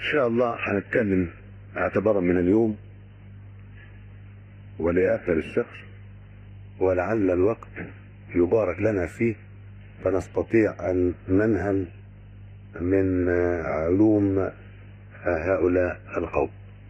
إن شاء الله هنتكلم اعتبارا من اليوم ولآخر الشهر ولعل الوقت يبارك لنا فيه فنستطيع أن ننهل من علوم هؤلاء القوم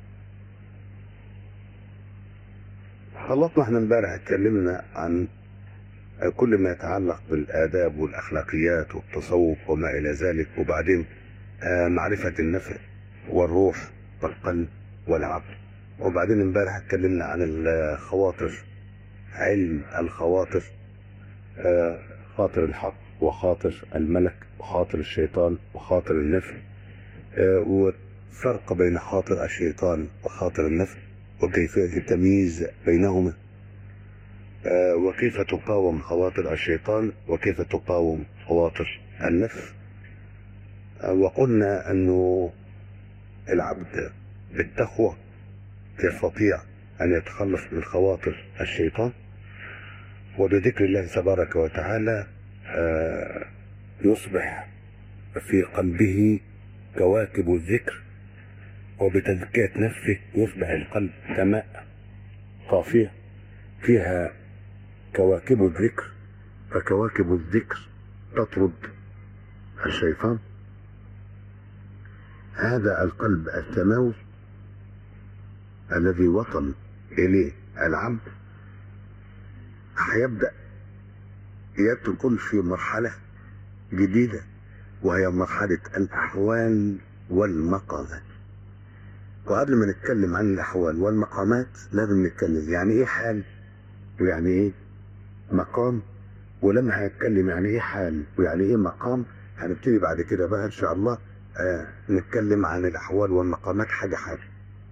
خلصنا احنا امبارح اتكلمنا عن كل ما يتعلق بالآداب والأخلاقيات والتصوف وما إلى ذلك وبعدين آه، معرفة النفع والروح والقلب والعقل وبعدين امبارح اتكلمنا عن الخواطر علم الخواطر آه، خاطر الحق وخاطر الملك وخاطر الشيطان وخاطر النفع آه، والفرق بين خاطر الشيطان وخاطر النفع وكيفية التمييز بينهما آه، وكيف تقاوم خواطر الشيطان وكيف تقاوم خواطر النفس آه، وقلنا أنه العبد بالتقوى يستطيع أن يتخلص من خواطر الشيطان وبذكر الله تبارك وتعالى آه، يصبح في قلبه كواكب الذكر وبتزكية نفسه يصبح القلب كماء صافية فيها كواكب الذكر فكواكب الذكر تطرد الشيطان هذا القلب السماوي الذي وصل إليه العبد هيبدأ يدخل في مرحلة جديدة وهي مرحلة الأحوال والمقامات وقبل ما نتكلم عن الأحوال والمقامات لازم نتكلم يعني إيه حال ويعني إيه مقام ولما هنتكلم يعني إيه حال ويعني إيه مقام هنبتدي بعد كده بقى إن شاء الله آه نتكلم عن الأحوال والمقامات حاجة حاجة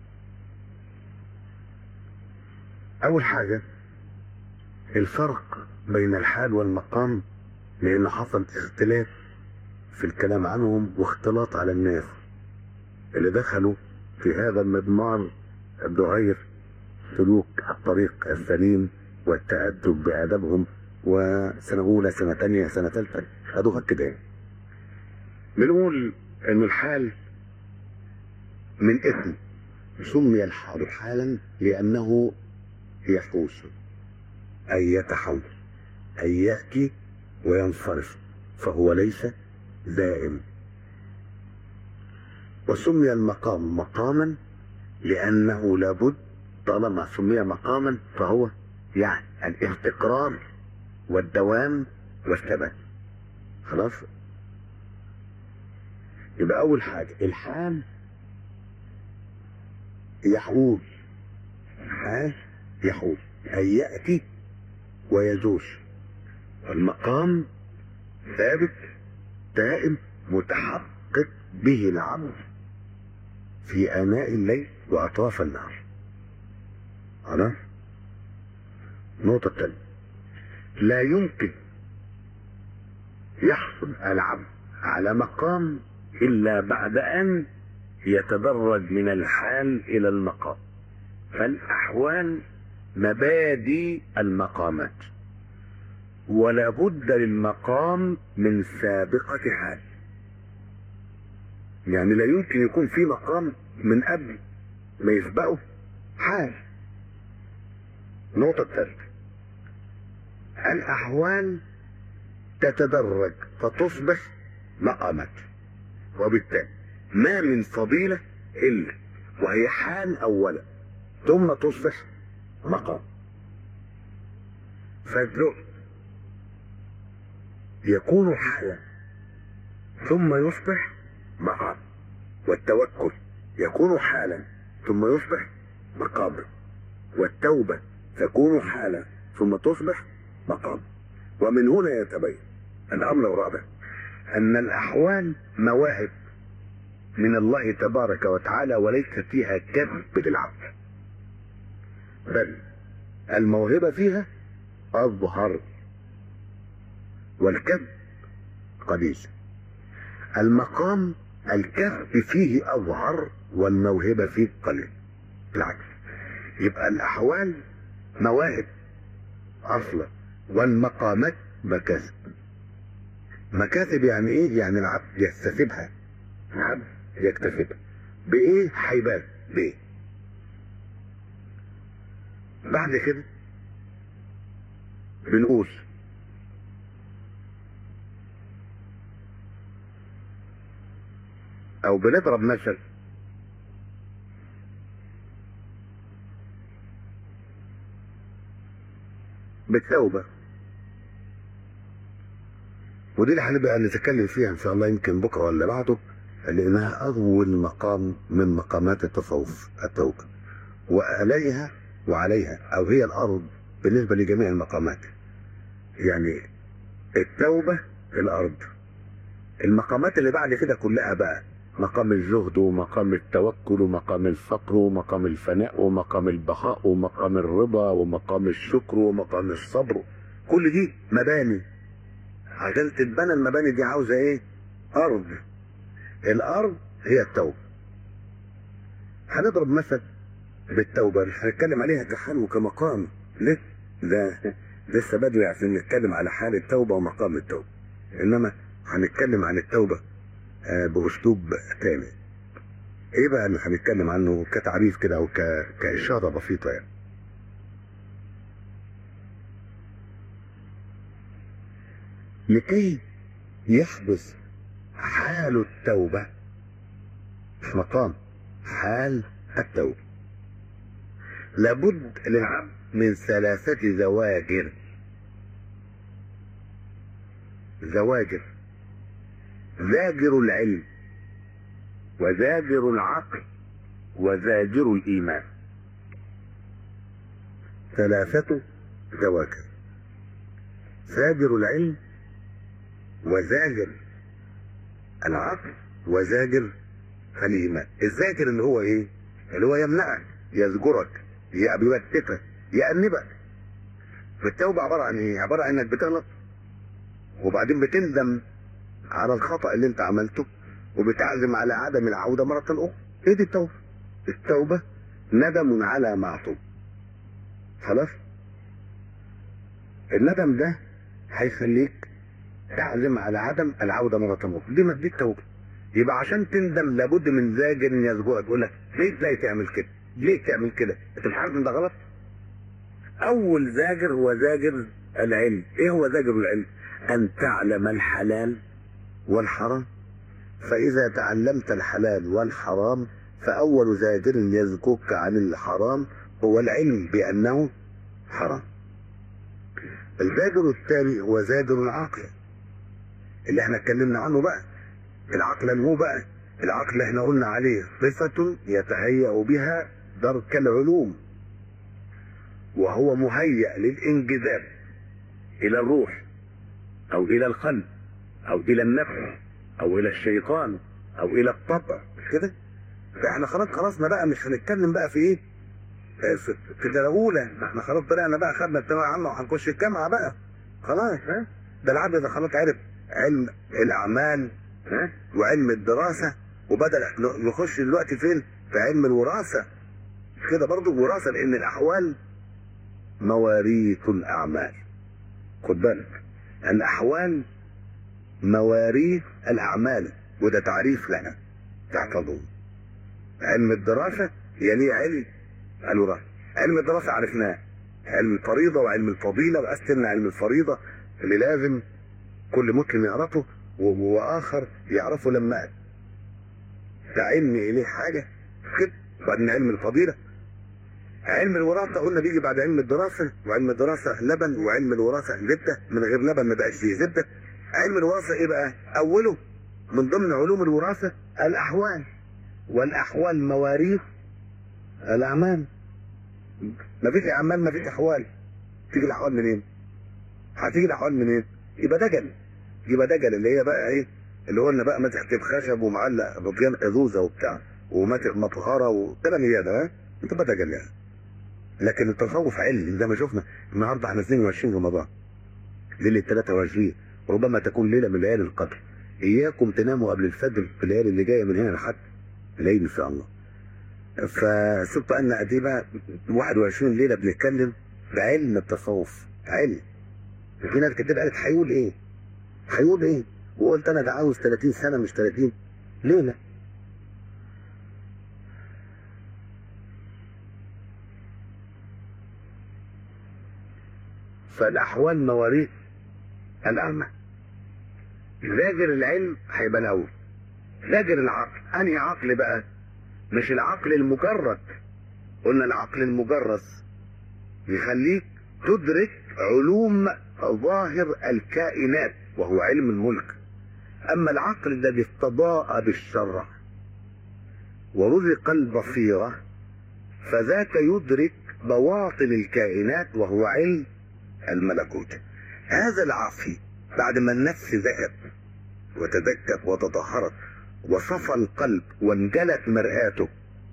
أول حاجة الفرق بين الحال والمقام لأن حصل اختلاف في الكلام عنهم واختلاط على الناس اللي دخلوا في هذا المضمار بغير سلوك الطريق السليم والتأدب بآدابهم وسنة أولى سنة ثانية سنة ثالثة خدوها كده يعني. بنقول إن الحال من اسم سمي الحال حالا لأنه يحوس أي يتحول أي يأتي وينصرف فهو ليس دائم وسمي المقام مقاما لأنه لابد طالما سمي مقاما فهو يعني الاستقرار والدوام والثبات خلاص يبقى أول حاجة الحال يحول ها يحول أي يأتي ويزول المقام ثابت دائم متحقق به العبد في آناء الليل وأطراف النهار خلاص النقطة الثانية لا يمكن يحصل العبد على مقام إلا بعد أن يتدرج من الحال إلى المقام فالأحوال مبادئ المقامات ولا بد للمقام من سابقة حال يعني لا يمكن يكون في مقام من قبل ما يسبقه حال النقطة الثالثة الأحوال تتدرج فتصبح مقامات وبالتالي ما من فضيلة إلا وهي حال أولا ثم تصبح مقام فالذوق يكون حالا ثم يصبح مقام والتوكل يكون حالا ثم يصبح مقاما والتوبة تكون حالا ثم تصبح مقام ومن هنا يتبين الأمر الرابع أن الأحوال مواهب من الله تبارك وتعالى وليس فيها كذب للعبد بل الموهبة فيها أظهر والكذب قليل المقام الكذب فيه أظهر والموهبة فيه قليل بالعكس يبقى الأحوال مواهب أصلا والمقامات مكاسب مكاسب يعني إيه؟ يعني العبد يكتسبها العبد يكتسبها بايه هيبان بايه بعد كده بنقول او بنضرب مثل بالتوبة ودي اللي هنبقى نتكلم فيها ان شاء الله يمكن بكره ولا بعده لانها اول مقام من مقامات التصوف التوبة وعليها وعليها او هي الارض بالنسبة لجميع المقامات يعني التوبة الارض المقامات اللي بعد كده كلها بقى مقام الزهد ومقام التوكل ومقام الفقر ومقام الفناء ومقام البقاء ومقام الرضا ومقام الشكر ومقام الصبر كل دي مباني عشان تتبنى المباني دي عاوزه ايه ارض الارض هي التوبه هنضرب مثل بالتوبه مش هنتكلم عليها كحال وكمقام لسه ده لسه بدري عشان نتكلم على حال التوبه ومقام التوبه انما هنتكلم عن التوبه آه، باسلوب تاني ايه بقى اللي هنتكلم عنه كتعريف كده او ك... كاشاره بسيطه يعني لكي يحدث حال التوبه في مقام حال التوبه لابد للعبد من ثلاثه زواجر زواجر زاجر العلم وزاجر العقل وزاجر الإيمان ثلاثة زواجر زاجر العلم وزاجر العقل وزاجر الإيمان الزاجر اللي هو إيه؟ اللي هو يمنعك يزجرك يبتكك يأنبك فالتوبة عبارة عن إيه؟ عبارة عن إنك بتغلط وبعدين بتندم على الخطأ اللي انت عملته وبتعزم على عدم العودة مرة أخرى ايه دي التوبة التوبة ندم على معصوم خلاص الندم ده هيخليك تعزم على عدم العودة مرة أخرى دي دي التوبة يبقى عشان تندم لابد من زاجر يسبقك يقول لك ليه ازاي تعمل كده؟ ليه تعمل كده؟ انت مش عارف ان ده غلط؟ أول زاجر هو زاجر العلم، إيه هو زاجر العلم؟ أن تعلم الحلال والحرام فإذا تعلمت الحلال والحرام فأول زاجر يزكوك عن الحرام هو العلم بأنه حرام الزاجر الثاني هو زاجر العقل اللي احنا اتكلمنا عنه بقى العقل اللي هو بقى العقل احنا قلنا عليه صفة يتهيأ بها درك العلوم وهو مهيأ للانجذاب إلى الروح أو إلى القلب او الى النفس او الى الشيطان او الى الطبع مش كده فاحنا خلاص خلصنا بقى مش هنتكلم بقى في ايه في, في ده الاولى احنا خلاص طلعنا بقى خدنا الثانويه عامه وهنخش الجامعه بقى خلاص ها ده العبد ده خلاص عرف علم الاعمال ها وعلم الدراسه وبدا نخش دلوقتي فين في علم الوراثه كده برضه وراثه لان الاحوال مواريث الاعمال خد بالك الاحوال مواريث الأعمال وده تعريف لنا تحفظوه علم الدراسة يليه علم الوراثة علم الدراسة عرفناه علم الفريضة وعلم الفضيلة وقسمنا علم الفريضة اللي لازم كل مسلم يعرفه وآخر يعرفه لما تعلم إليه حاجة كده بعدين علم الفضيلة علم الوراثة قلنا بيجي بعد علم الدراسة وعلم الدراسة لبن وعلم الوراثة زبدة من غير لبن ما بقاش فيه زبدة علم الوراثة ايه بقى اوله من ضمن علوم الوراثة الاحوال والاحوال مواريث الاعمال ما فيش اعمال ما فيش احوال تيجي الاحوال منين هتيجي الاحوال منين يبقى دجل يبقى دجل اللي هي بقى ايه اللي قلنا بقى ماسك بخشب ومعلق بطيان اذوذه وبتاع وماسك مطهره وكلام ده ها تبقى دجل يعني لكن التصوف علم زي ما شفنا النهارده احنا 22 رمضان ليله 23 ربما تكون ليله من ليالي القدر اياكم تناموا قبل الفجر في الليالي اللي جايه من هنا لحد الليل ان شاء الله فسبت ان ادي بقى 21 ليله بنتكلم بعلم التصوف علم في ناس كتير قالت هيقول ايه؟ هيقول ايه؟ وقلت انا ده عاوز 30 سنه مش 30 ليه لا؟ فالاحوال مواريث الاعمى زاجر العلم هيبقى الاول زاجر العقل انهي عقل بقى مش العقل المجرد قلنا العقل المجرد يخليك تدرك علوم ظاهر الكائنات وهو علم الملك اما العقل الذي استضاء بالشرع ورزق البصيره فذاك يدرك بواطن الكائنات وهو علم الملكوت هذا العقل بعد ما النفس ذهب وتذكر وتطهرت وصفى القلب وانجلت مرآته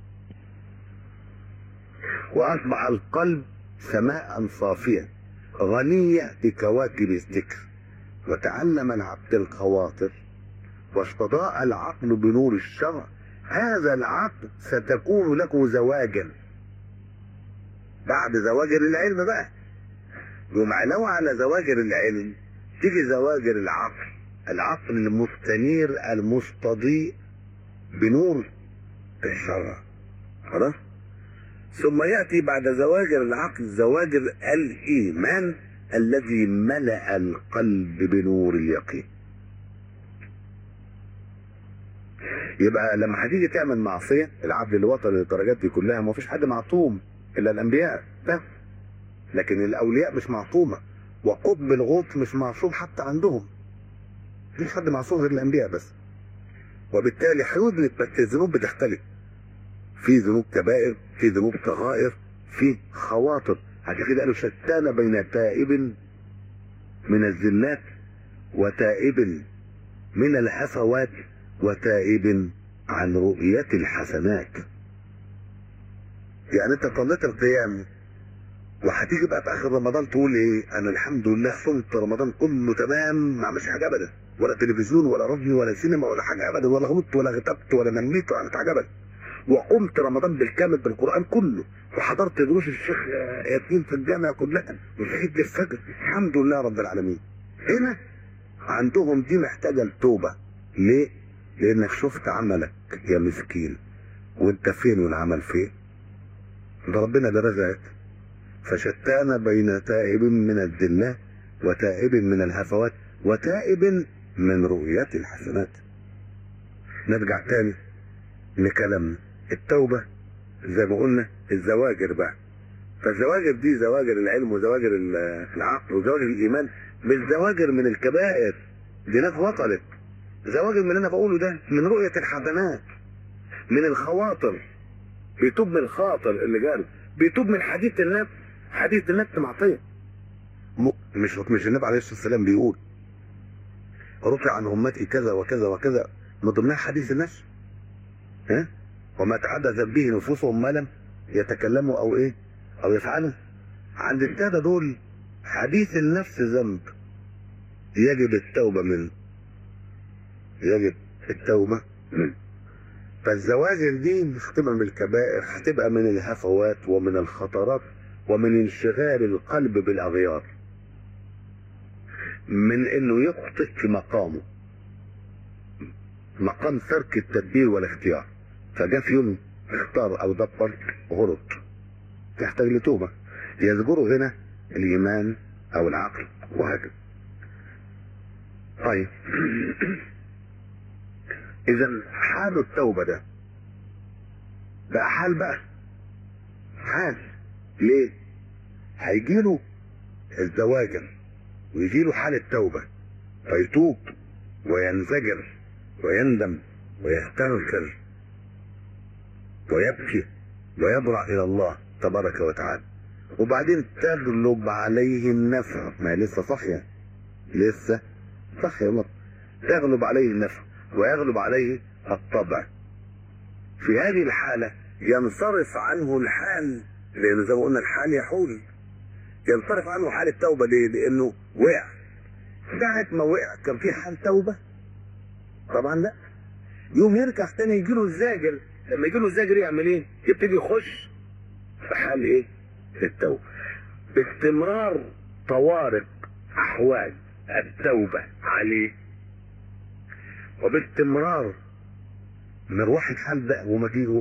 وأصبح القلب سماء صافية غنية بكواكب الذكر وتعلم العبد الخواطر واستضاء العقل بنور الشرع هذا العقل ستكون له زواجا بعد زواجر العلم بقى يوم علاوة على زواجر العلم تيجي زواجر العقل العقل المستنير المستضيء بنور الشرع خلاص ثم يأتي بعد زواجر العقل زواجر الإيمان الذي ملأ القلب بنور اليقين يبقى لما هتيجي تعمل معصية العبد اللي وصل للدرجات دي كلها ما فيش حد معصوم إلا الأنبياء بس لكن الأولياء مش معصومة وقطب الغوث مش معصوم حتى عندهم مفيش حد معصوم غير الأنبياء بس وبالتالي هيذنب بس الذنوب بتختلف في ذنوب كبائر في ذنوب صغائر في خواطر عشان كده قالوا شتان بين تائب من الزلات وتائب من الهفوات وتائب عن رؤية الحسنات يعني انت صليت القيام وهتيجي بقى في اخر رمضان تقول ايه انا الحمد لله صمت رمضان كله تمام ما عملش حاجه ابدا ولا تلفزيون ولا راديو ولا سينما ولا حاجه ابدا ولا غمضت ولا غتبت ولا نميت ولا عملت حاجه ابدا وقمت رمضان بالكامل بالقران كله وحضرت دروس الشيخ ياسين في الجامعه كلها وصحيت للفجر الحمد لله رب العالمين هنا عندهم دي محتاجه التوبه ليه؟ لانك شفت عملك يا مسكين وانت فين والعمل فين؟ ده ربنا ده رزقك فشتان بين تائب من الذلات وتائب من الهفوات وتائب من رؤية الحسنات نرجع تاني لكلامنا التوبة زي ما قلنا الزواجر بقى فالزواجر دي زواجر العلم وزواجر العقل وزواجر الإيمان مش زواجر من الكبائر دي ناس وصلت زواجر من اللي أنا بقوله ده من رؤية الحسنات من الخواطر بيتوب من الخاطر اللي جاله بيتوب من حديث النفس حديث النفس معطية مش مش النبي عليه الصلاة والسلام بيقول رفع عن أمتي كذا وكذا وكذا من ضمنها حديث النفس ها وما تحدث به نفوسهم ما لم يتكلموا أو إيه أو يفعلوا عند التالتة دول حديث النفس ذنب يجب التوبة منه يجب التوبة منه فالزواجر دي مش هتبقى من الكبائر هتبقى من الهفوات ومن الخطرات ومن انشغال القلب بالاغيار من انه يخطئ في مقامه مقام ترك التدبير والاختيار فجاء في يوم اختار او دبر غلط تحتاج لتوبه يذكره هنا الايمان او العقل وهكذا طيب اذا حال التوبه ده بقى حال بقى حال ليه هيجيله الزواجر ويجيله حال التوبة فيتوب وينزجر ويندم ويستغفر ويبكي ويبرع إلى الله تبارك وتعالى وبعدين تغلب عليه النفع ما هي لسه صاحية لسه صاحية الله تغلب عليه النفع ويغلب عليه الطبع في هذه الحالة ينصرف عنه الحال لأنه زي ما قلنا الحال يحول ينصرف عنه حال التوبة ليه؟ لأنه وقع ساعة ما وقع كان في حال توبة؟ طبعا لا يوم يرجع تاني يجي له الزاجر لما يجي له الزاجر يعمل ايه؟ يبتدي يخش في حال ايه؟ التوبة باستمرار طوارئ أحوال التوبة عليه وباستمرار مروح الحال ده ومجيئه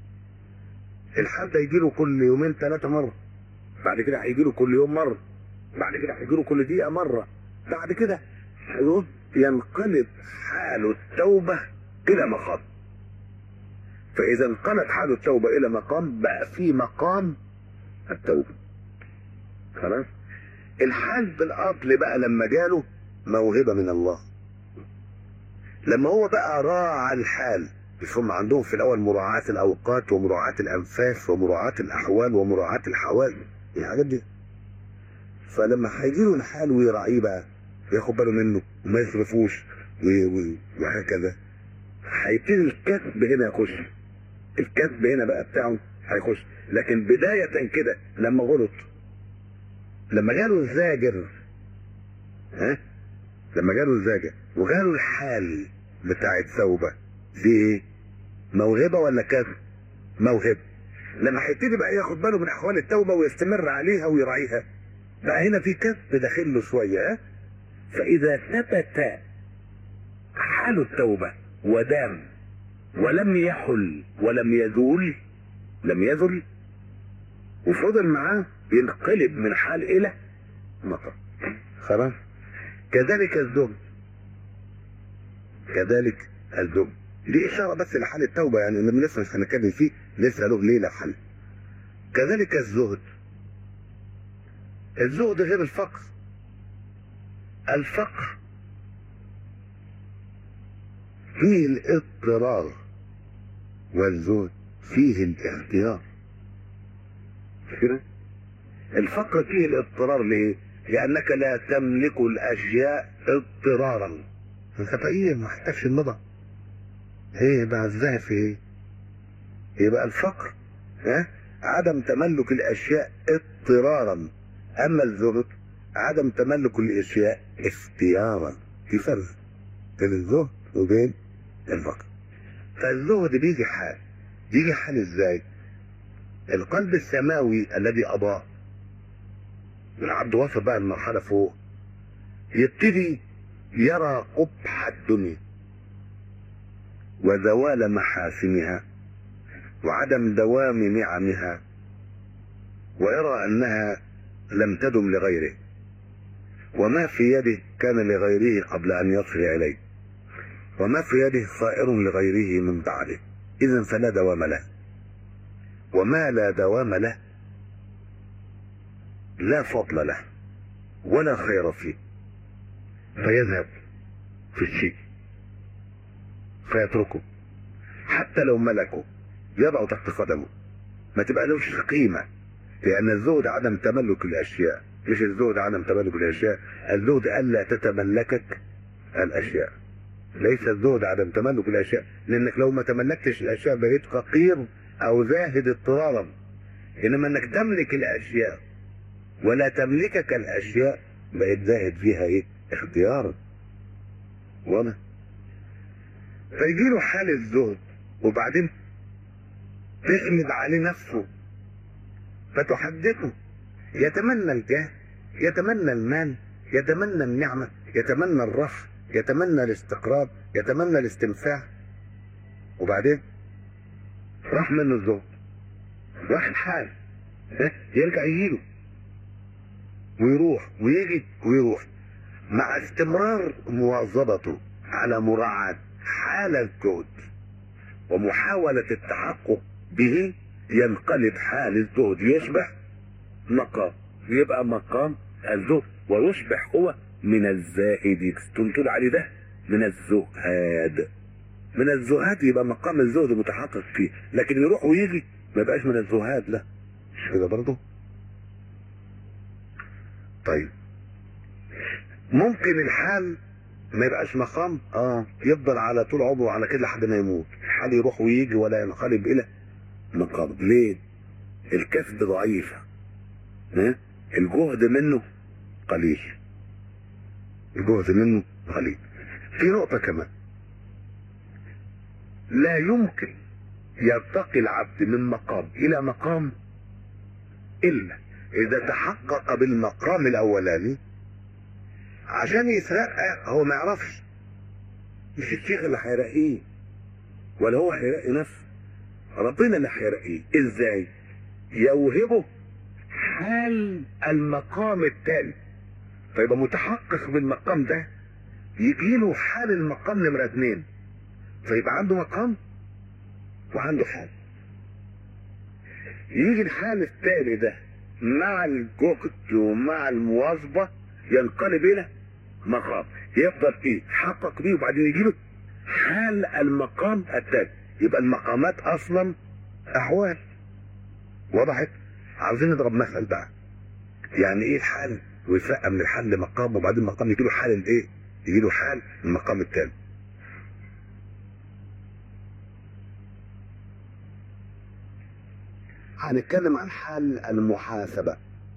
الحال ده يجي له كل يومين ثلاثة مرة بعد كده هيجي له كل يوم مرة بعد كده هيجيله كل دقيقه مره بعد كده هيقوم ينقلب حال التوبه الى مقام فاذا انقلب حال التوبه الى مقام بقى في مقام التوبه خلاص الحال بالاصل بقى لما جاله موهبه من الله لما هو بقى راعى الحال مش هم عندهم في الاول مراعاة الاوقات ومراعاة الانفاس ومراعاة الاحوال ومراعاة الحوادث الحاجات دي فلما هيجي له الحال ويراعيه بقى ياخد باله منه وما يصرفوش و- و- وهكذا هيبتدي الكسب هنا يخش الكسب هنا بقى بتاعه هيخش لكن بداية كده لما غلط لما جاله الزاجر ها لما جاله الزاجر وجاله الحال بتاع التوبة دي ايه موهبة ولا كسب موهبة لما هيبتدي بقى ياخد باله من احوال التوبة ويستمر عليها ويراعيها بقى هنا في كسب داخل له شوية ها؟ فإذا ثبت حال التوبة ودام ولم يحل ولم يزول لم يزل وفضل معاه ينقلب من حال إلى مطر خلاص كذلك الزوج كذلك الزوج دي إشارة بس لحال التوبة يعني إنما لسه مش هنتكلم فيه لسه له ليلة حل كذلك الزهد الزهد غير الفقر الفقر فيه الاضطرار والزهد فيه الاختيار مش كده الفقر فيه الاضطرار ليه لانك لا تملك الاشياء اضطرارا انت فقير ما محتاجش النضع ايه بقى ازاي في ايه يبقى الفقر ها عدم تملك الاشياء اضطرارا اما الزهد عدم تملك الاشياء اختيارا في فرق بين الزهد وبين الفقر فالزهد بيجي حال بيجي حال ازاي القلب السماوي الذي اضاء العبد وصل بقى المرحله فوق يبتدي يرى قبح الدنيا وزوال محاسنها وعدم دوام نعمها ويرى انها لم تدم لغيره وما في يده كان لغيره قبل ان يصل اليه وما في يده صائر لغيره من بعده اذا فلا دوام له وما لا دوام له لا فضل له ولا خير فيه فيذهب في الشيء فيتركه حتى لو ملكه يضع تحت قدمه ما تبقى لهش قيمة لأن الزهد عدم تملك الأشياء مش الزهد عدم تملك الأشياء الزهد ألا تتملكك الأشياء ليس الزهد عدم تملك الأشياء لأنك لو ما تملكتش الأشياء بقيت فقير أو زاهد اضطرارا إنما إنك تملك الأشياء ولا تملكك الأشياء بقيت زاهد فيها إيه اختيارا واضح فيجي له حال الزهد وبعدين تغمد عليه نفسه فتحدثه يتمنى الجاه يتمنى المال يتمنى النعمة يتمنى الرفع يتمنى الاستقرار يتمنى الاستنفاع وبعدين راح منه الزهد راح الحال ها؟ يرجع يجيله ويروح ويجي ويروح مع استمرار مواظبته على مراعاة حال الزهد ومحاولة التحقق به ينقلب حال الزهد يصبح مقام يبقى مقام الزهد ويصبح هو من الزاهد تنقل عليه ده من الزهاد من الزهاد يبقى مقام الزهد متحقق فيه لكن يروح ويجي ما يبقاش من الزهاد لا مش كده برضه طيب ممكن الحال ما يبقاش مقام اه يفضل على طول عمره على كده لحد ما يموت الحال يروح ويجي ولا ينقلب الى مقام ليه الكسب ضعيف ها الجهد منه قليل الجهد منه قليل في نقطة كمان لا يمكن يرتقي العبد من مقام إلى مقام إلا إذا تحقق بالمقام الأولاني عشان يترقى هو ما يعرفش مش الشيخ اللي هيرقيه ولا هو هيرقي نفسه ربنا اللي هيرقيه ازاي يوهبه حال المقام التالي فيبقى متحقق بالمقام ده يجي له حال المقام نمرة اتنين فيبقى عنده مقام وعنده حال يجي الحال التالي ده مع الجهد ومع المواظبة ينقلب إلى مقام يفضل فيه حقق بيه وبعدين يجي له حال المقام التالي يبقى المقامات أصلا أحوال وضحت عاوزين نضرب مثل بقى يعني ايه الحال ويفرق من الحال لمقام وبعدين المقام يجي له حال الايه يجي له حال المقام التاني هنتكلم عن حال المحاسبة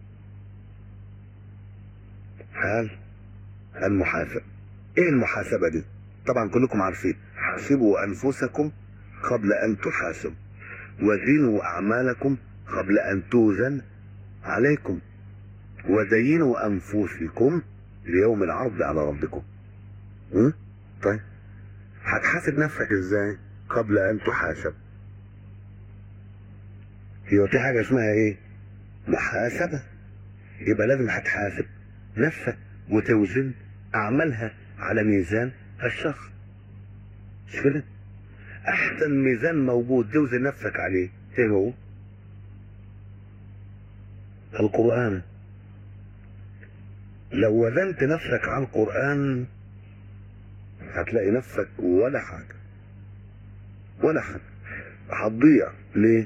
حال المحاسبة ايه المحاسبة دي طبعا كلكم عارفين حاسبوا انفسكم قبل ان تحاسبوا وزنوا اعمالكم قبل ان توزن عليكم وزينوا انفسكم ليوم العرض على ربكم م? طيب هتحاسب نفسك ازاي قبل ان تحاسب هي في حاجه اسمها ايه محاسبه يبقى لازم هتحاسب نفسك وتوزن اعمالها على ميزان الشخص مش كده احسن ميزان موجود توزن نفسك عليه ايه هو القرآن لو وزنت نفسك على القرآن هتلاقي نفسك ولا حاجة ولا حاجة هتضيع ليه؟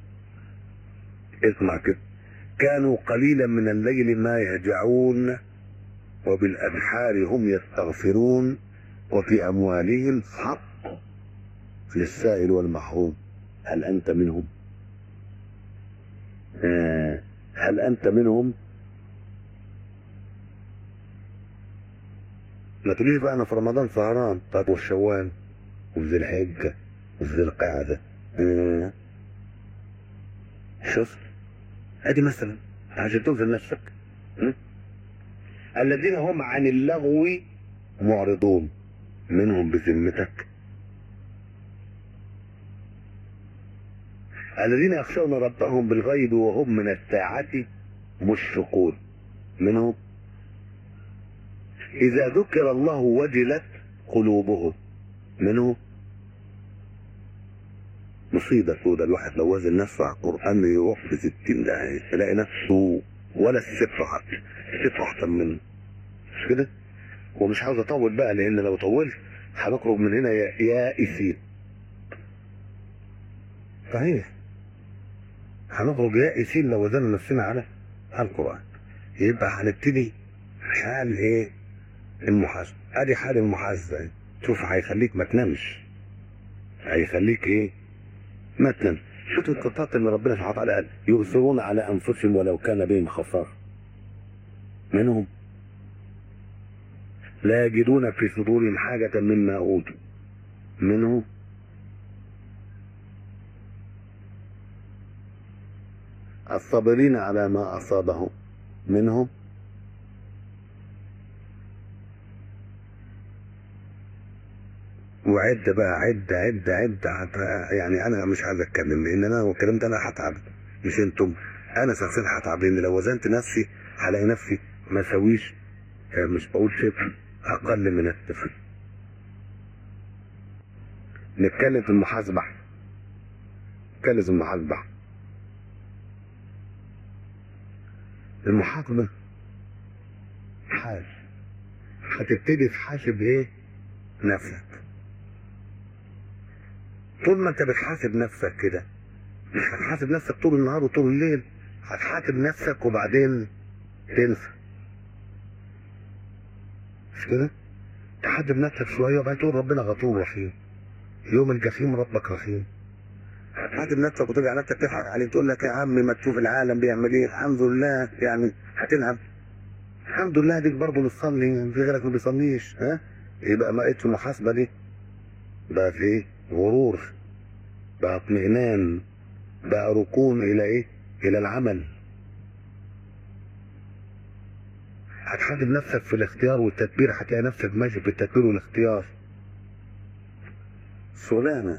اسمع كده كانوا قليلا من الليل ما يهجعون وبالأسحار هم يستغفرون وفي أموالهم حق للسائل والمحروم هل أنت منهم؟ آه هل أنت منهم؟ ما تقوليش بقى أنا في رمضان سهران طب والشوال وفي ذي الحجة وفي ذي القعدة آه. شوف ادي مثلا عشان توزن نفسك م? الذين هم عن اللغو معرضون منهم بذمتك الذين يخشون ربهم بالغيب وهم من الساعة مشفقون منهم إذا ذكر الله وجلت قلوبهم منهم مصيبة سودة الواحد لو وزن نفسه على القرآن يروح في ستين داهية يلاقي نفسه ولا الصفر حتى الصفر أحسن منه مش كده؟ ومش عاوز أطول بقى لأن لو طولت هنخرج من هنا يائسين صحيح هنخرج يائسين لو وزننا نفسنا على على القرآن يبقى هنبتدي حال ايه؟ المحاسبة ادي حال المحاسبة شوف هيخليك ما تنامش هيخليك ايه؟ ما تنام شوف القطاط اللي ربنا سبحانه وتعالى قال يؤثرون على انفسهم ولو كان بهم خسارة منهم لا يجدون في صدورهم حاجة مما أوتوا منهم الصابرين على ما أصابهم منهم وعد بقى عد عد عد عد- يعني انا مش عايز اتكلم لان انا لو اتكلمت انا هتعب مش انتم انا شخصيا هتعب لان لو وزنت نفسي هلاقي نفسي ما اسويش آه، مش بقول صفر اقل من الصفر نتكلم في المحاسبه نتكلم في المحاسبه المحاسبه حال هتبتدي تحاسب ايه نفسك طول ما انت بتحاسب نفسك كده مش هتحاسب نفسك طول النهار وطول الليل هتحاسب نفسك وبعدين تنسى مش كده تحاسب نفسك شويه وبعدين تقول ربنا غفور رحيم يوم الجحيم ربك رحيم هتحاسب نفسك وترجع نفسك تضحك عليه تقول لك يا عم ما تشوف العالم بيعمل ايه الحمد لله يعني هتلعب الحمد لله ديك برضه بتصلي في غيرك ما بيصليش ها يبقى ما بقتش المحاسبه دي بقى في ايه غرور بقى اطمئنان بقى ركون الى ايه الى العمل هتحاسب نفسك في الاختيار والتدبير هتلاقي نفسك ماشي في التدبير والاختيار شغلانه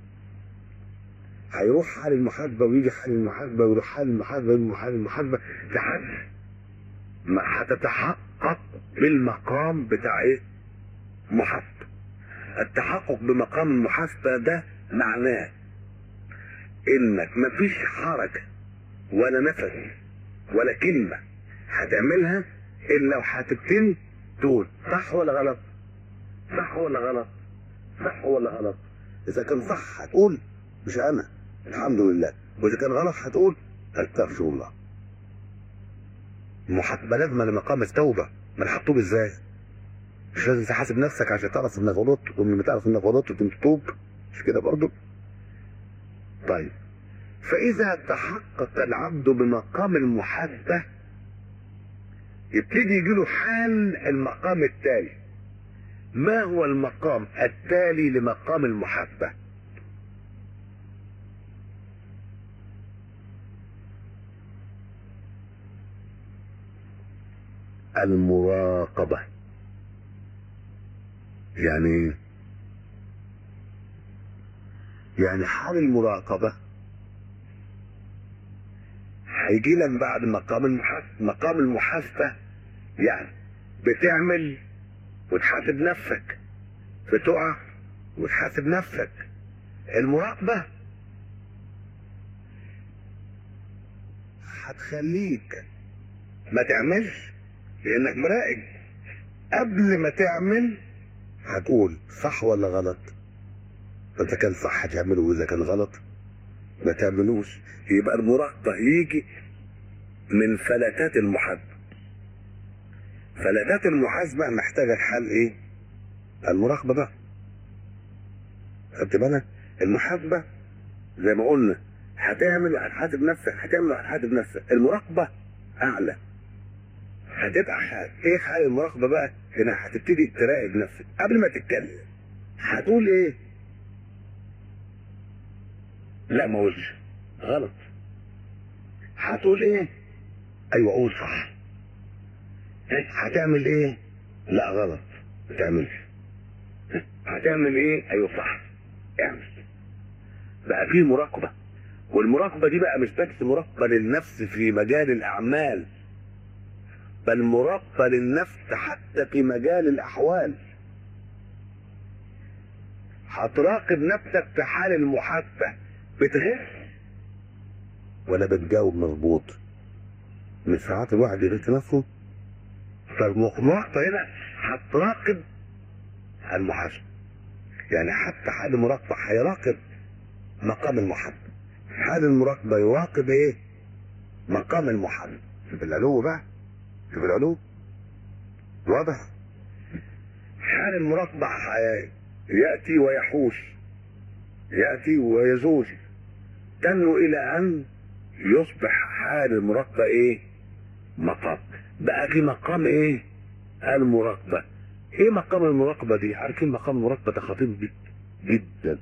هيروح حال المحاسبه ويجي حال المحاسبه ويروح حال المحاسبه ويروح حال المحاسبه لحد ما هتتحقق تتحقق بالمقام بتاع ايه محاسبة التحقق بمقام المحاسبة ده معناه انك مفيش حركة ولا نفس ولا كلمة هتعملها الا وهتبتدي تقول صح ولا غلط صح ولا غلط صح ولا غلط اذا كان صح هتقول مش انا الحمد لله واذا كان غلط هتقول استغفر الله المحاسبه لازمه لمقام التوبه ما حطوب ازاي مش لازم تحاسب نفسك عشان تعرف انك غلطت ومن تعرف انك غلطت تتوب مش كده برضو طيب فاذا تحقق العبد بمقام المحاسبه يبتدي يجيله حال المقام التالي ما هو المقام التالي لمقام المحاسبه المراقبة يعني ايه؟ يعني حال المراقبة هيجي لك بعد مقام المحاسبة مقام المحاسبة يعني بتعمل وتحاسب نفسك بتقع وتحاسب نفسك المراقبة هتخليك ما تعملش لانك مراقب قبل ما تعمل هتقول صح ولا غلط فاذا كان صح هتعمله واذا كان غلط ما تعملوش يبقى المراقبة يجي من فلتات المحاسبة فلتات المحاسبة محتاجة حل ايه المراقبة بقى خدت بالك المحاسبة زي ما قلنا هتعمل وهتحاسب نفسك هتعمل وهتحاسب نفسك المراقبة اعلى هتبقى حال ايه حال المراقبه بقى هنا هتبتدي تراقب نفسك قبل ما تتكلم هتقول ايه لا ما قولش غلط هتقول ايه ايوه قول صح هتعمل ايه لا غلط ما تعملش هتعمل ايه ايوه صح اعمل بقى في مراقبه والمراقبه دي بقى مش بس مراقبه للنفس في مجال الاعمال بل مراقبة للنفس حتى في مجال الأحوال هتراقب نفسك في حال المحاسبة بتغش ولا بتجاوب مظبوط من ساعات الواحد يغش نفسه فالمراقبة هنا هتراقب المحاسبة يعني حتى حال المراقبة هيراقب مقام المحاسبة حال المراقبة يراقب ايه مقام المحاسبة في العلو بقى شوف العلو واضح حال المراقبة يأتي ويحوش يأتي ويزول تنو إلى أن يصبح حال المراقبة إيه؟ مقام بقى في مقام إيه؟ المراقبة إيه مقام المراقبة دي؟ عارفين مقام المراقبة ده خطير جدا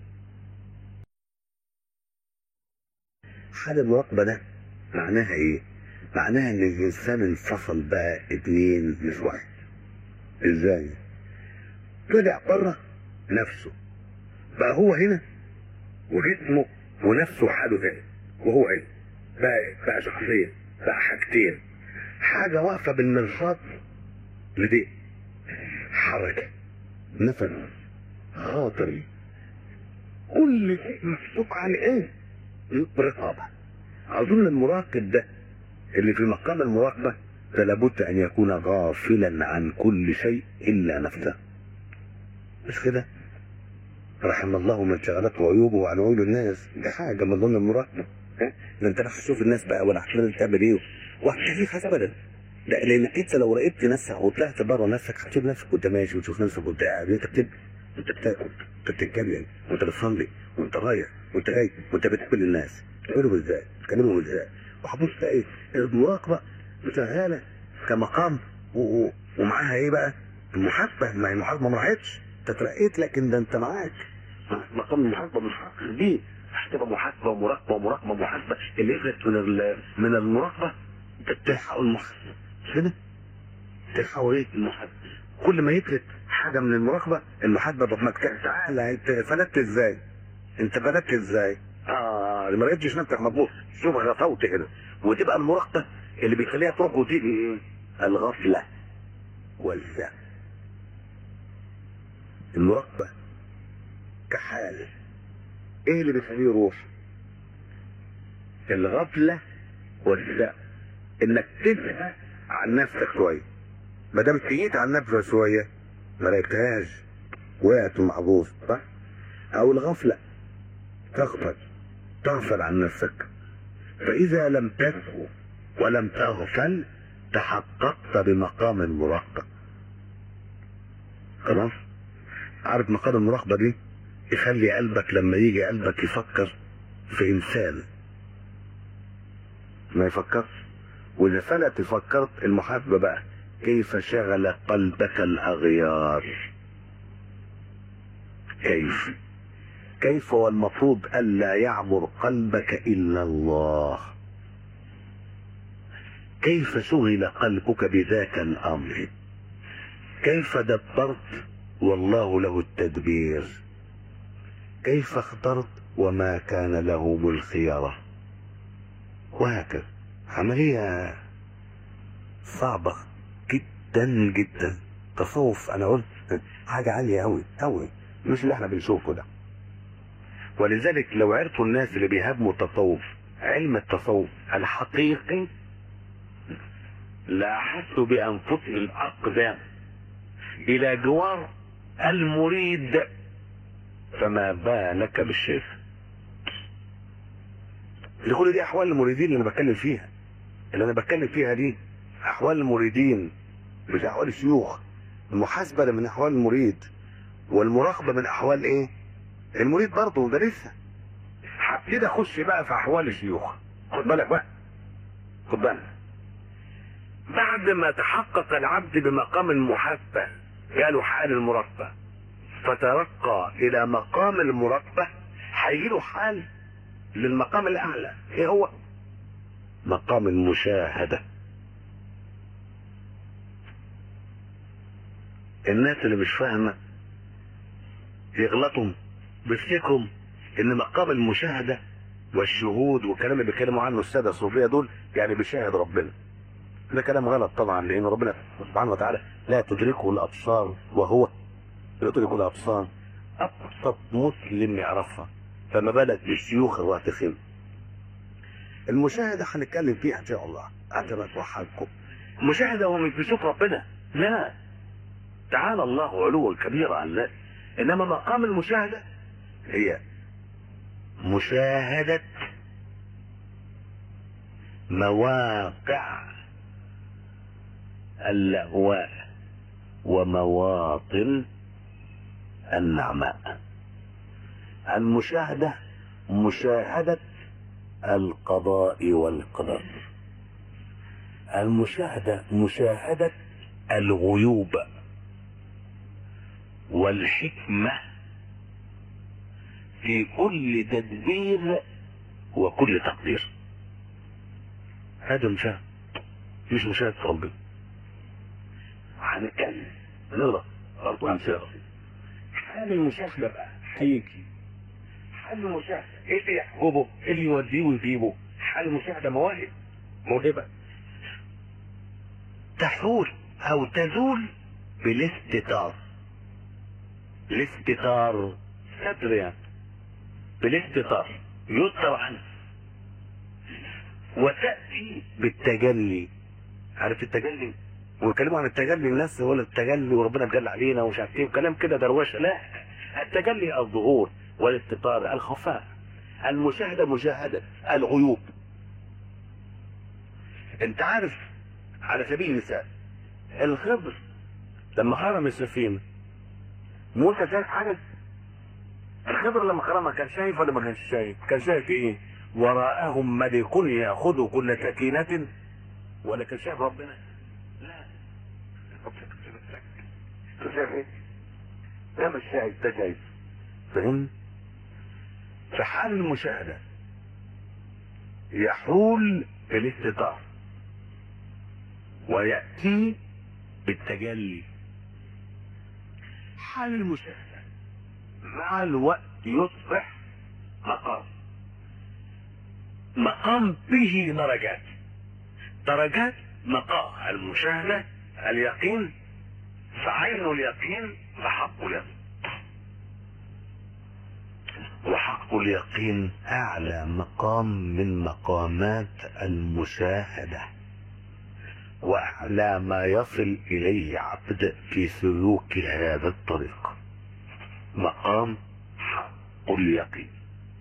حال المراقبة ده معناها إيه؟ معناها ان الانسان انفصل بقى اتنين مش واحد ازاي طلع بره نفسه بقى هو هنا وجسمه ونفسه حاله تاني وهو هنا بقى بقى شخصية بقى حاجتين حاجة واقفة بالمرصاد لدي حركة نفس خاطر كل شيء مفتوح عن ايه؟ رقابة اظن المراقب ده اللي في مقام المراقبة فلا بد أن يكون غافلا عن كل شيء إلا نفسه مش كده رحم الله من شغلته عيوبه عن عيوب الناس دي حاجة من ضمن المراقبة ده انت راح تشوف الناس بقى ولا عشان تعمل ايه واحد حاجة ابدا لا لانك انت لو راقبت نفسك وطلعت بره نفسك هتشوف نفسك وانت ماشي وتشوف نفسك وانت قاعد انت بتبكي انت بتاكل انت بتتكلم وانت بتصلي وانت رايح وانت جاي وانت بتقابل الناس تقابلهم ازاي؟ تكلمهم ازاي؟ وهبص ايه المراقبه شغاله كمقام و... و... ومعاها ايه بقى؟ المحاسبه ما هي المحاسبه ما راحتش انت اترقيت لكن ده انت معاك مقام المحاسبه مش دي هتبقى محاسبه ومراقبه ومراقبه ومحاسبه اللي يفرق من ال... من المراقبه انت بتلحق المحاسبه مش كده؟ تلحق ايه؟ المحاسبه كل ما يفرق حاجه من المراقبه المحاسبه طب ما تعالى انت فلتت ازاي؟ انت فلتت ازاي؟ اه ما لقيتش نفسك مضبوط شوف غفوت هنا وتبقى المراقبه اللي بيخليها تروح وتيجي ايه؟ الغفله والفعل المراقبة كحال ايه اللي بيخليه يروح الغفلة والفعل انك تنهى عن نفسك شوية ما دام تهيت عن نفسك شوية ما لقيتهاش وقعت محظوظ صح او الغفلة تغفل تغفل عن نفسك فاذا لم تسهو ولم تغفل تحققت بمقام المراقبة خلاص عارف مقام المراقبة دي يخلي قلبك لما يجي قلبك يفكر في انسان ما يفكرش واذا فلت فكرت المحاسبة بقى كيف شغل قلبك الاغيار كيف كيف والمفروض الا يعمر قلبك الا الله كيف شغل قلبك بذاك الامر كيف دبرت والله له التدبير كيف اخترت وما كان لهم الخيارة وهكذا عملية صعبة جدا جدا تصوف انا قلت حاجة عالية اوي اوي مش اللي احنا بنشوفه ده ولذلك لو عرفوا الناس اللي بيهاجموا التصوف علم التصوف الحقيقي لاحسوا بانفسهم اقدام الى جوار المريد فما بالك بالشيخ دي كل دي احوال المريدين اللي انا بتكلم فيها اللي انا بتكلم فيها دي احوال المريدين مش احوال الشيوخ المحاسبه ده من احوال المريد والمراقبه من احوال ايه المريد برضه ده لسه هبتدي اخش بقى في احوال الشيوخ خد بالك بقى خد بالك بعد ما تحقق العبد بمقام المحاسبه قالوا حال المراقبه فترقى الى مقام المراقبه هيجيله حال للمقام الاعلى ايه هو مقام المشاهده الناس اللي مش فاهمه يغلطوا بيفتكروا ان مقام المشاهده والشهود والكلام اللي بيتكلموا عنه الساده الصوفيه دول يعني بيشاهد ربنا ده كلام غلط طبعا لان ربنا سبحانه وتعالى لا تدركه الابصار وهو يدرك الابصار ابسط مسلم يعرفها فما بالك بالشيوخ الراسخين المشاهده هنتكلم فيها ان شاء الله حتى ما توحدكم المشاهده هو مش بيشوف ربنا لا تعالى الله علوا كبيرا عن ذلك انما مقام المشاهده هي مشاهده مواقع اللهواء ومواطن النعماء المشاهدة مشاهدة القضاء والقدر المشاهدة مشاهدة الغيوب والحكمة في كل تدبير وكل تقدير هذا مشاهد مش مشاهد ربنا هنتكلم نقرا برضه امثله حال المشاهده بقى هيجي حال المشاهده ايه اللي يحجبه؟ ايه اللي يوديه ويجيبه؟ حال المشاهده مواهب موهبه تحول او تزول بالاستتار الاستتار ستر يعني بالاستتار يستر عنه وتأتي بالتجلي عارف التجلي ويتكلموا عن التجلي الناس هو التجلي وربنا اتجلى علينا ومش عارف ايه وكلام كده دروشه لا التجلي الظهور والاستطار الخفاء المشاهده مشاهده الغيوب انت عارف على سبيل المثال الخضر لما حرم السفينه مو انت شايف حاجه الخضر لما حرمها كان شايف ولا ما كانش شايف كان شايف ايه وراءهم ملك ياخذ كل سكينه ولا كان شايف ربنا لا انت شايف ايه ده مش شايف ده شايف فهم في حال المشاهده يحول الاستطار وياتي بالتجلي حال المشاهده مع الوقت يصبح مقام مقام به درجات درجات مقام المشاهده اليقين فعين اليقين وحق اليقين وحق اليقين اعلى مقام من مقامات المشاهده واعلى ما يصل اليه عبد في سلوك هذا الطريق مقام حق اليقين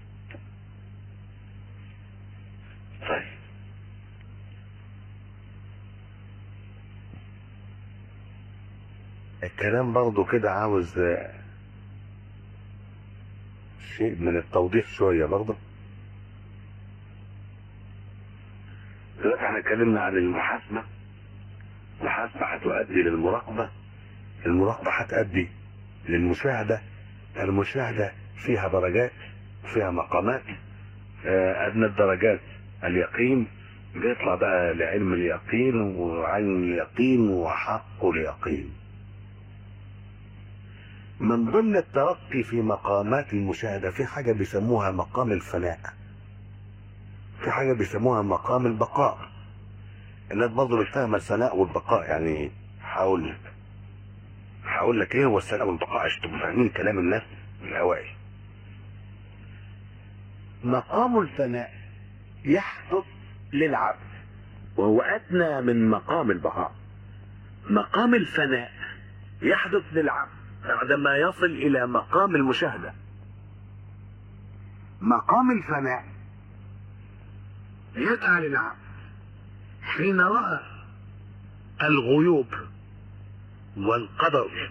طيب الكلام برضو كده عاوز شيء من التوضيح شوية برضه دلوقتي احنا اتكلمنا عن المحاسبة المحاسبة هتؤدي للمراقبة المراقبة هتؤدي للمشاهدة المشاهدة فيها درجات فيها مقامات أدنى الدرجات اليقين بيطلع بقى لعلم اليقين وعين اليقين وحق اليقين من ضمن الترقي في مقامات المشاهدة في حاجة بيسموها مقام الفناء في حاجة بيسموها مقام البقاء الناس برضه مش فاهمة الفناء والبقاء يعني هقول لك هقول لك ايه هو الفناء والبقاء عشان تبقوا فاهمين كلام الناس الأوائل مقام الفناء يحدث للعبد وهو أدنى من مقام البقاء مقام الفناء يحدث للعبد بعدما يصل إلى مقام المشاهدة مقام الفناء يجعل العبد حين رأى الغيوب والقدر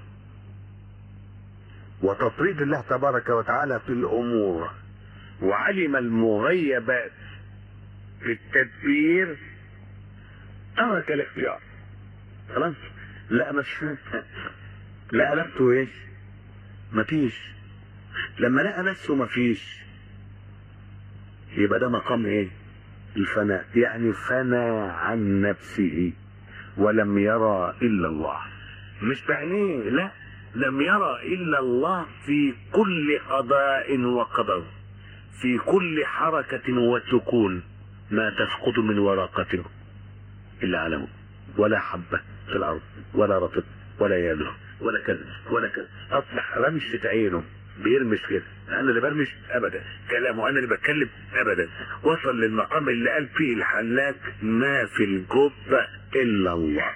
وتفريد الله تبارك وتعالى في الأمور وعلم المغيبات في التدبير ترك الاختيار خلاص لا مش لقى نفسه ايش مفيش لما لقى نفسه مفيش يبقى ده مقام ايه الفناء يعني فنى عن نفسه ولم يرى الا الله مش بعينيه لا لم يرى الا الله في كل قضاء وقدر في كل حركة وسكون ما تسقط من ورقة إلا علمه ولا حبة في الأرض ولا رطب ولا يابس ولا كذا ولا كذا اصبح رمشة عينه بيرمش كده انا اللي برمش ابدا كلامه انا اللي بتكلم ابدا وصل للمقام اللي قال فيه الحلاك ما في الجبة الا الله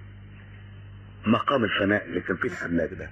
مقام الفناء اللي كان فيه الحلاك ده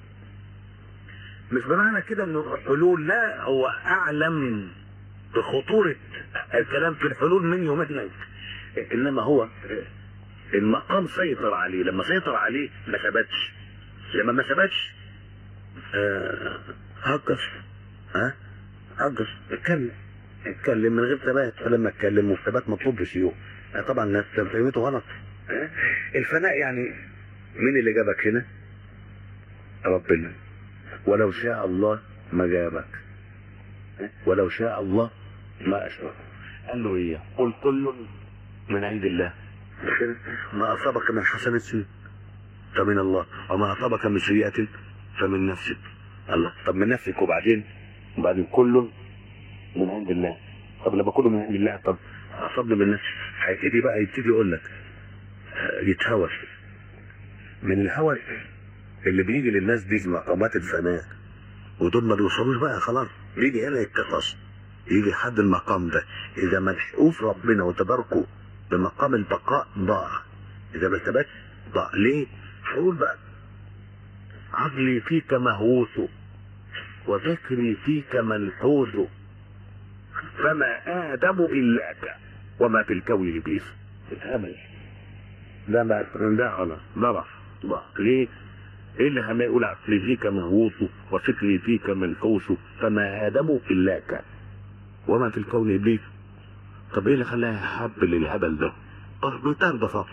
مش بمعنى كده انه حلول لا هو اعلم بخطورة الكلام في الحلول من يومنا انما هو المقام سيطر عليه لما سيطر عليه ما ثبتش لما ما ثبتش آه هجر ها هجر اتكلم اتكلم من غير ثبات فلما اتكلم والثبات مطلوب بشيوخ آه طبعا الناس فهمته غلط آه؟ الفناء يعني مين اللي جابك هنا ربنا ولو شاء الله ما جابك ولو شاء الله ما اشرك قال له ايه قل كل من عند الله ما أصابك من حسنة فمن الله وما أصابك من سيئة فمن نفسك الله طب من نفسك وبعدين وبعدين كل من عند الله طب لما كله من عند الله طب أصابني من نفسي هيبتدي بقى يبتدي يقول لك يتهوى من الهوى اللي بيجي للناس دي في مقامات الفناء ودول ما بيوصلوش بقى خلاص بيجي هنا يتكفص يجي حد المقام ده اذا ما لحقوش ربنا وتباركوا بمقام البقاء ضاع اذا ما ثبت ضاع ليه هقول بقى عقلي فيك مهووس وذكري فيك منحوس فما ادم الاك وما في الكون ابليس اتهمل ده ما ده غلط ضرب ليه ايه اللي هم يقول عقلي فيك مهووس وفكري فيك منحوس فما ادم الاك وما في الكون ابليس طب ايه اللي خلاه يحب للهبل ده؟ بمنتهى البساطة.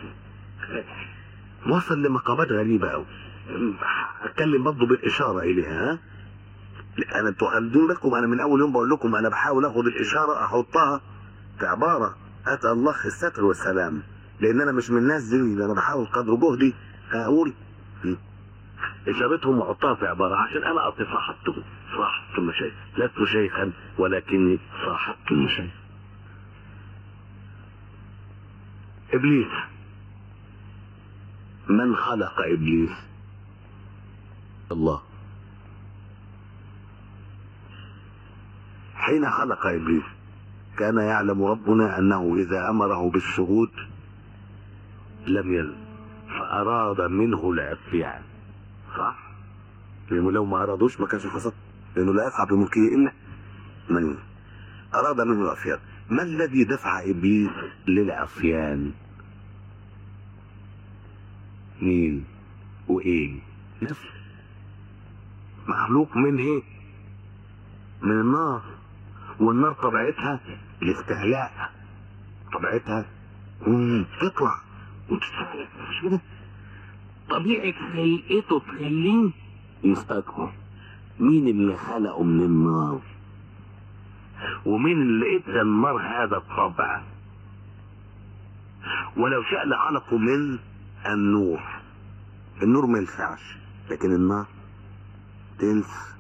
وصل لمقامات غريبة أوي. أتكلم برضه بالإشارة إليها ها؟ أنا انتوا خدوا بالكم أنا من أول يوم بقول لكم أنا بحاول آخد الإشارة أحطها في عبارة أسأل الله الستر والسلام. لأن أنا مش من الناس دي أنا بحاول قدر جهدي أقول إجابتهم وأحطها في عبارة عشان أنا أصل صاحبت صاحبت المشايخ لست شيخا ولكني صاحبت المشايخ إبليس من خلق إبليس الله حين خلق ابليس كان يعلم ربنا انه اذا امره بالسجود لم يلد فاراد منه العصيان صح لانه لو ما ارادوش ما كانش حصل لانه لا يقع بملكه الا من اراد منه العصيان ما الذي دفع ابليس للعصيان مين وايه نفس مخلوق من ايه من النار والنار طبيعتها الاستهلاء طبيعتها مم، تطلع وتستهلك مش كده طبيعة هيئته تخليه يستكبر مين اللي خلقه من النار ومين اللي ادى النار هذا الطبع ولو شاء لخلقه من النور النور ما ينفعش لكن النار تنفع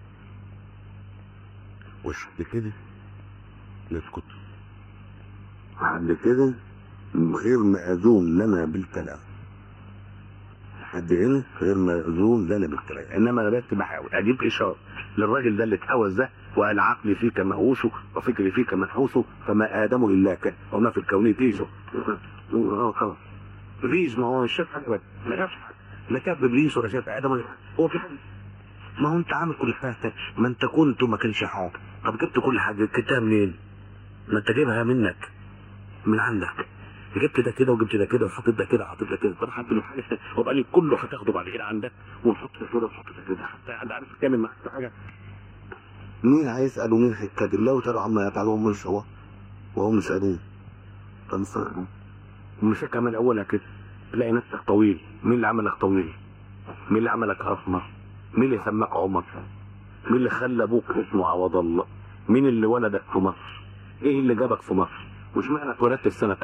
وش كده نسكت بعد كده غير مأذون لنا بالكلام حد هنا غير مأذون لنا بالكلام انما انا بس بحاول اجيب اشاره للراجل ده اللي اتهوس ده وقال عقلي فيك مهووسه وفكري فيك منحوسه فما ادم الا ك وما في الكون تيجه اه خلاص مفيش ما هو مش شايف حاجه بس ما شافش حاجه لا شاف ابليس ولا شاف ادم ولا هو في حاجه ما هو انت عامل كل حاجه ما انت كنت وما كانش حاجه طب جبت كل حاجه جبتها منين؟ ما انت جايبها منك من عندك جبت ده كده وجبت ده كده وحطيت ده كده وحطيت ده كده طب حط له حاجه وبقى لي كله هتاخده بعد كده عندك ونحط ده كده ونحط ده كده حتى حد عارف تعمل معاك حاجه مين هيسأل ومين هيتكلم لو ترى عما يفعلون من سوا وهم يسألون فانصروا مش كمان اولها كده تلاقي نفسك طويل مين اللي عملك طويل مين اللي عملك اسمر مين اللي سماك عمر مين اللي خلى ابوك اسمه عوض الله مين اللي ولدك في مصر ايه اللي جابك في مصر واشمعنى اتولدت في سنه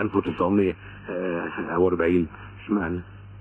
1940 اشمعنى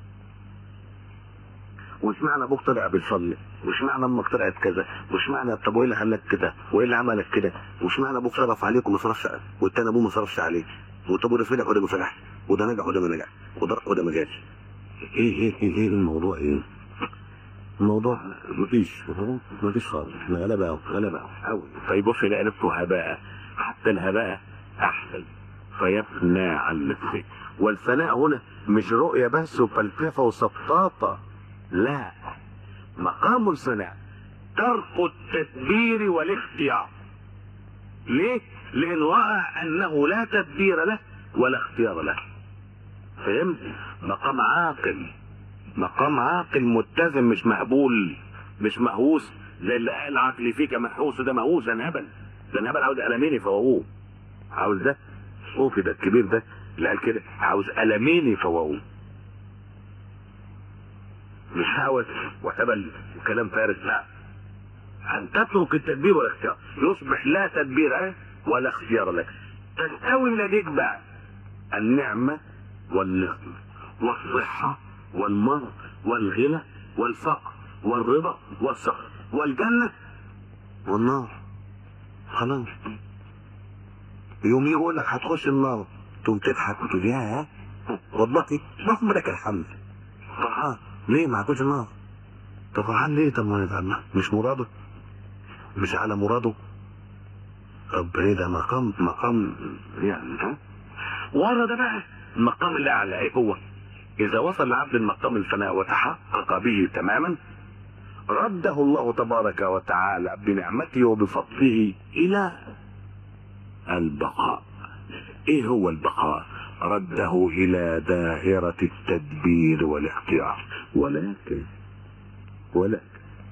واشمعنى ابوك طلع بيصلي واشمعنى امك طلعت كذا واشمعنى طب وايه اللي خلاك كده وايه اللي عملك كده واشمعنى ابوك صرف عليك وما صرفش والتاني ابوه ما صرفش عليك وطب وده فرح وده ما فرحش وده نجح وده ما نجح وده راح وده ما جاش ايه ايه ايه, إيه الموضوع ايه الموضوع مفيش مفيش خالص غلبة أوي غلبة أوي فيبص يلاقي نفسه هباء حتى الهباء أحسن فيفنى عن نفسه والفناء هنا مش رؤية بس وفلسفة وسطاطة لا مقام الفناء ترك التدبير والاختيار ليه؟ لأن رأى أنه لا تدبير له ولا اختيار له فهمت؟ مقام عاقل مقام عاقل متزن مش مهبول مش مهووس زي اللي قال عقلي فيك مهووس ده مهووس ده هبل ده هبل عاوز قلمين يفوقوه عاوز ده صوفي ده الكبير ده اللي قال كده عاوز قلمين يفوقوه مش هوس وهبل وكلام فارغ لا ان تترك التدبير والاختيار يصبح لا تدبير له ولا اختيار لك تستوي لديك بقى النعمه والنقمه والصحه والمرض والغنى والفقر والرضا والسخط والجنة والنار خلاص يوم يقول لك هتخش النار تقوم تضحك وتقول يا والله اللهم لك الحمد فرحان ليه ما هتخش النار طب فرحان ليه طب ما يفعل مش مراده مش على مراده طب ايه ده مقام مقام يعني ها ورا ده بقى المقام الاعلى ايه هو إذا وصل العبد المقام الفناء وتحقق به تماما رده الله تبارك وتعالى بنعمته وبفضله إلى البقاء إيه هو البقاء؟ رده إلى دائرة التدبير والاختيار ولكن ولكن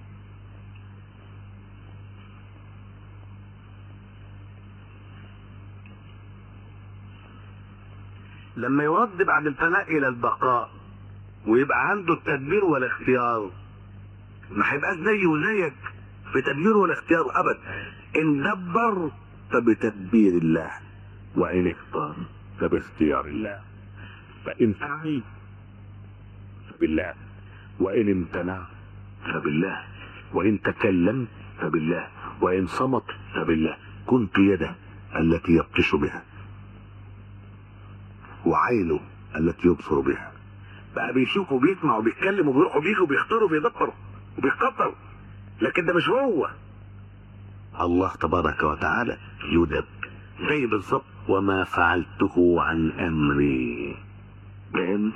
لما يرد بعد الفناء الى البقاء ويبقى عنده التدبير والاختيار ما هيبقاش زيه وزيك في تدبير والاختيار ابدا ان دبر فبتدبير الله وان اختار فباختيار الله فان سعي فبالله وان امتنع فبالله وان تكلم فبالله وان صمت فبالله كنت يده التي يبطش بها وعينه التي يبصر بها بقى بيشوف وبيسمع وبيتكلم وبيروح وبيجي وبيختار وبيدبر بقطر لكن ده مش هو الله تبارك وتعالى يدب زي بالظبط وما فعلته عن امري فهمت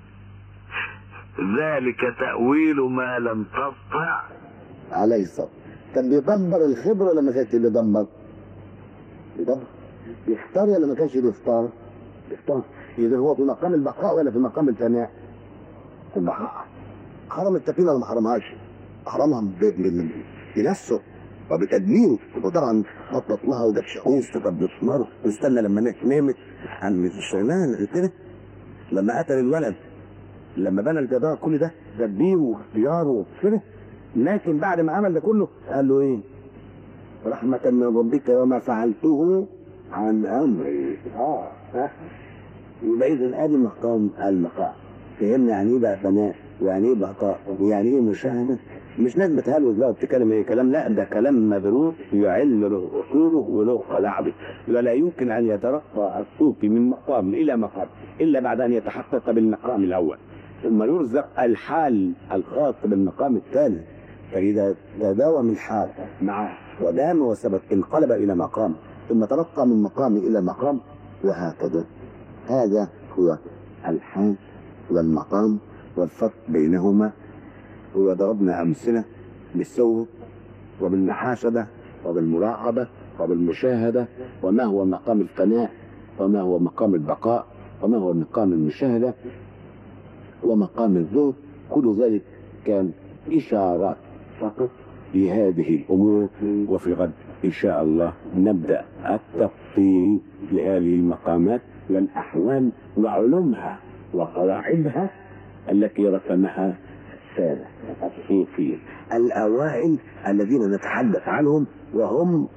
ذلك تأويل ما لم تستطع عليه الصبر كان بيدمر الخبر ولا ما كانش بيدمر؟ بيدمر يختار ولا ما كانش بيختار؟ بيختار إذا هو في مقام البقاء ولا في مقام الفناء؟ في البقاء حرم التكوين ولا ما حرمهاش؟ حرمها ب- ب- بنفسه وبتدميره وطبعا خطط لها وده شعوف وكانت بتمر واستنى لما نامت- نامت عن الشغلان كده لما قتل الولد لما بنى الجدار كل ده تدبيره واختياره وكده لكن بعد ما عمل ده كله قال له ايه؟ رحمة من ربك وما فعلته عن امري اه ها يبقى اذا ادي مقام المقام فهمنا يعني ايه بقى فناء ويعني ايه بقاء ويعني ايه مشاهده مش ناس بتهلوس بقى وبتتكلم ايه كلام لا ده كلام مبروك يعل له اصوله وله قلاعبه ولا يمكن ان يترقى الصوفي من مقام الى مقام الا بعد ان يتحقق بالمقام الاول ثم يرزق الحال الخاص بالمقام الثاني فإذا تداوم الحال معه ودام وثبت انقلب إلى مقام ثم ترقى من مقام إلى مقام وهكذا هذا هو الحال والمقام والفرق بينهما وضربنا أمثلة بالسوء وبالمحاسبة وبالمراقبة وبالمشاهدة وما هو مقام الفناء وما هو مقام البقاء وما هو مقام المشاهدة ومقام الذوق كل ذلك كان إشارات فقط لهذه الأمور وفي غد إن شاء الله نبدأ التفصيل لهذه المقامات والأحوال وعلومها وقواعدها التي رسمها السادة الصوفية الأوائل الذين نتحدث عنهم وهم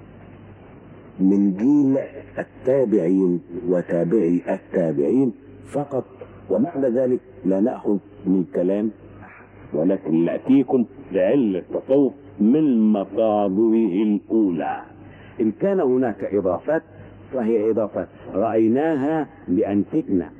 من جيل التابعين وتابعي التابعين فقط وبعد ذلك لا نأخذ من كلام ولكن نأتيكم بعلم التصوف من مصادره الأولى إن كان هناك إضافات فهي إضافات رأيناها بأنفسنا